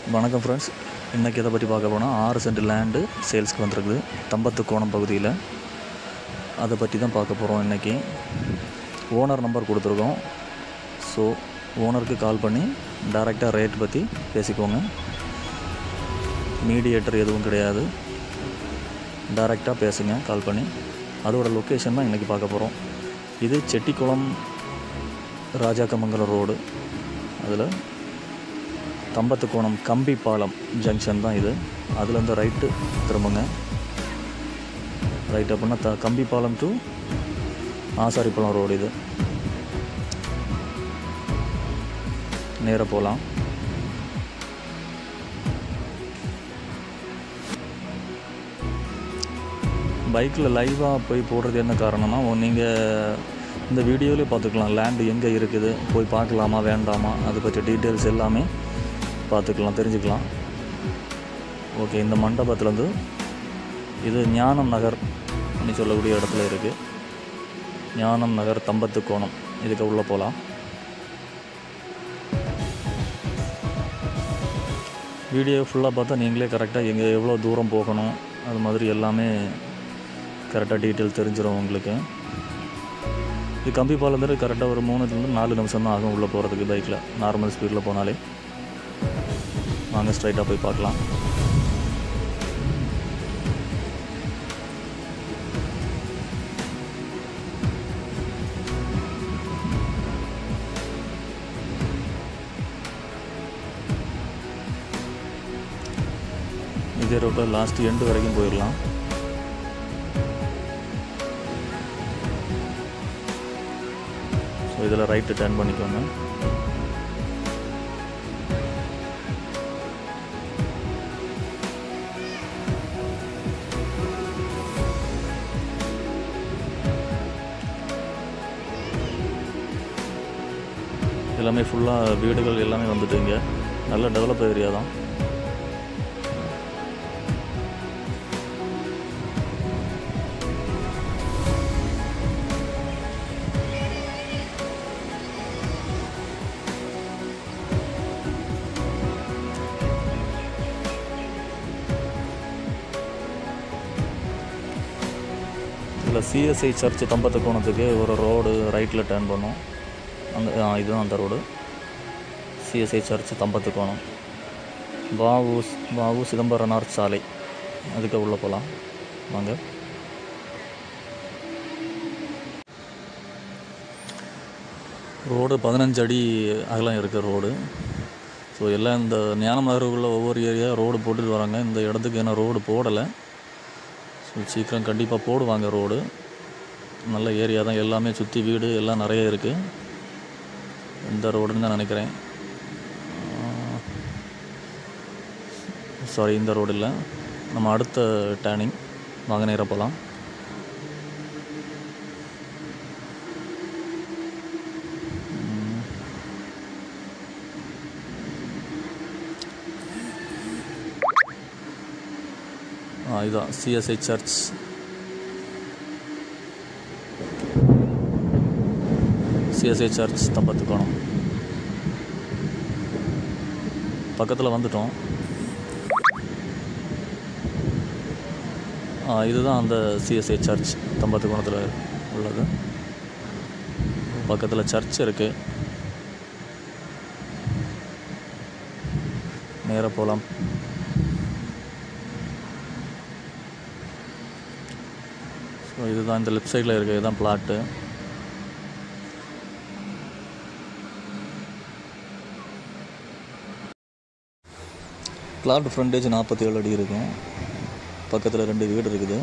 வணக்கம் ஃப்ரெண்ட்ஸ் இன்றைக்கி எதை பற்றி பார்க்க போனால் ஆறு சென்ட் லேண்டு சேல்ஸ்க்கு வந்திருக்குது தம்பத்து கோணம் பகுதியில் அதை பற்றி தான் பார்க்க போகிறோம் இன்றைக்கி ஓனர் நம்பர் கொடுத்துருக்கோம் ஸோ ஓனருக்கு கால் பண்ணி டைரெக்டாக ரேட் பற்றி பேசிக்கோங்க மீடியேட்டர் எதுவும் கிடையாது டைரெக்டாக பேசுங்க கால் பண்ணி அதோட லொக்கேஷன் தான் இன்றைக்கி பார்க்க போகிறோம் இது செட்டிக்குளம் ராஜாக்கமங்கலம் ரோடு அதில் தம்பத்துக்கோணம் கம்பி பாலம் ஜங்ஷன் தான் இது அதுலேருந்து ரைட்டு திரும்புங்க ரைட் அப்படின்னா த கம்பி பாலம் டு ஆசாரிப்பாளையம் ரோடு இது நேராக போகலாம் பைக்கில் லைவாக போய் போடுறது என்ன காரணம்னா நீங்கள் இந்த வீடியோவிலே பார்த்துக்கலாம் லேண்டு எங்கே இருக்குது போய் பார்க்கலாமா வேண்டாமா அதை பற்றி டீட்டெயில்ஸ் எல்லாமே பார்த்துக்கலாம் தெரிஞ்சுக்கலாம் ஓகே இந்த மண்டபத்துலேருந்து இது ஞானம் நகர் னு சொல்லக்கூடிய இடத்துல இருக்குது ஞானம் நகர் தம்பத்து கோணம் இதுக்கு உள்ளே போகலாம் வீடியோ ஃபுல்லாக பார்த்தா நீங்களே கரெக்டாக எங்கே எவ்வளோ தூரம் போகணும் அது மாதிரி எல்லாமே கரெக்டாக டீட்டெயில் தெரிஞ்சிடும் உங்களுக்கு இது கம்பி பாலத்தில் கரெக்டாக ஒரு மூணுலேருந்து நாலு நிமிஷம் தான் ஆகும் உள்ளே போகிறதுக்கு பைக்கில் நார்மல் ஸ்பீடில் போனாலே வாங்க ஸ்ட்ரைட்டாக போய் பார்க்கலாம் இதே ரோட்டில் லாஸ்ட் எண்டு வரைக்கும் போயிடலாம் ஸோ இதில் ரைட்டு டர்ன் பண்ணிக்கோங்க எல்லாமே ஃபுல்லாக வீடுகள் எல்லாமே வந்துட்டுங்க நல்ல டெவலப் ஏரியா தான் இதில் சிஎஸ்ஐ சர்ச் தம்பத்து கோணத்துக்கு ஒரு ரோடு ரைட்டில் டேர்ன் பண்ணோம் அந்த ஆ, இதுதான் அந்த ரோடு சிஎஸ்ஐ சர்ச் தம்பத்து கோணம் வாவு வாவு சிதம்பரனார் சாலை அதுக்கு உள்ளே போகலாம் வாங்க ரோடு பதினஞ்சு அடி அகலம் இருக்க ரோடு ஸோ எல்லாம் இந்த ஞானம் நகருக்குள்ள ஒவ்வொரு ஏரியா ரோடு போட்டுட்டு வராங்க இந்த இடத்துக்கு என்ன ரோடு போடலை ஸோ சீக்கிரம் கண்டிப்பாக போடுவாங்க ரோடு நல்ல ஏரியா தான் எல்லாமே சுற்றி வீடு எல்லாம் நிறைய இருக்குது இந்த ரோடுன்னு தான் நினைக்கிறேன் சாரி இந்த ரோடு இல்லை நம்ம அடுத்த டேர்னிங் வாங்க நேராக போகலாம் ஆ இதுதான் CSI church CSI church Thampathukonam பக்கத்தில் வந்துட்டோம் ஆ, இதுதான் அந்த சிஎஸ்ஐ சர்ச் தம்பத்துக்கோணத்தில் உள்ளது பக்கத்தில் சர்ச் இருக்குது நேராக போகலாம் ஸோ இதுதான் இந்த லெஃப்ட் சைடில் இருக்குது இதுதான் பிளாட்டு பிளாட் ஃப்ரண்டேஜ் நாற்பத்தி ஏழு அடி இருக்கும் பக்கத்தில் ரெண்டு வீடு இருக்குது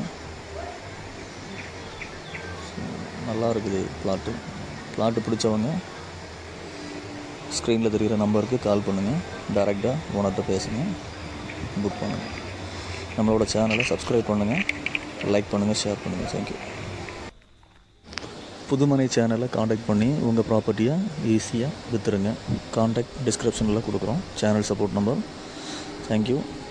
நல்லா இருக்குது பிளாட்டு பிளாட்டு பிடிச்சவங்க ஸ்க்ரீனில் தெரிகிற நம்பருக்கு கால் பண்ணுங்கள் டைரெக்டாக ஓனர்கிட்ட பேசுங்க புக் பண்ணுங்கள் நம்மளோட சேனலை சப்ஸ்கிரைப் பண்ணுங்கள் லைக் பண்ணுங்கள் ஷேர் பண்ணுங்கள் தேங்க்யூ புதுமனை சேனலை காண்டாக்ட் பண்ணி உங்கள் ப்ராப்பர்ட்டியை ஈஸியாக விற்றுருங்க காண்டாக்ட் டிஸ்கிரிப்ஷனில் கொடுக்குறோம் சேனல் சப்போர்ட் நம்பர் தேங்க்யூ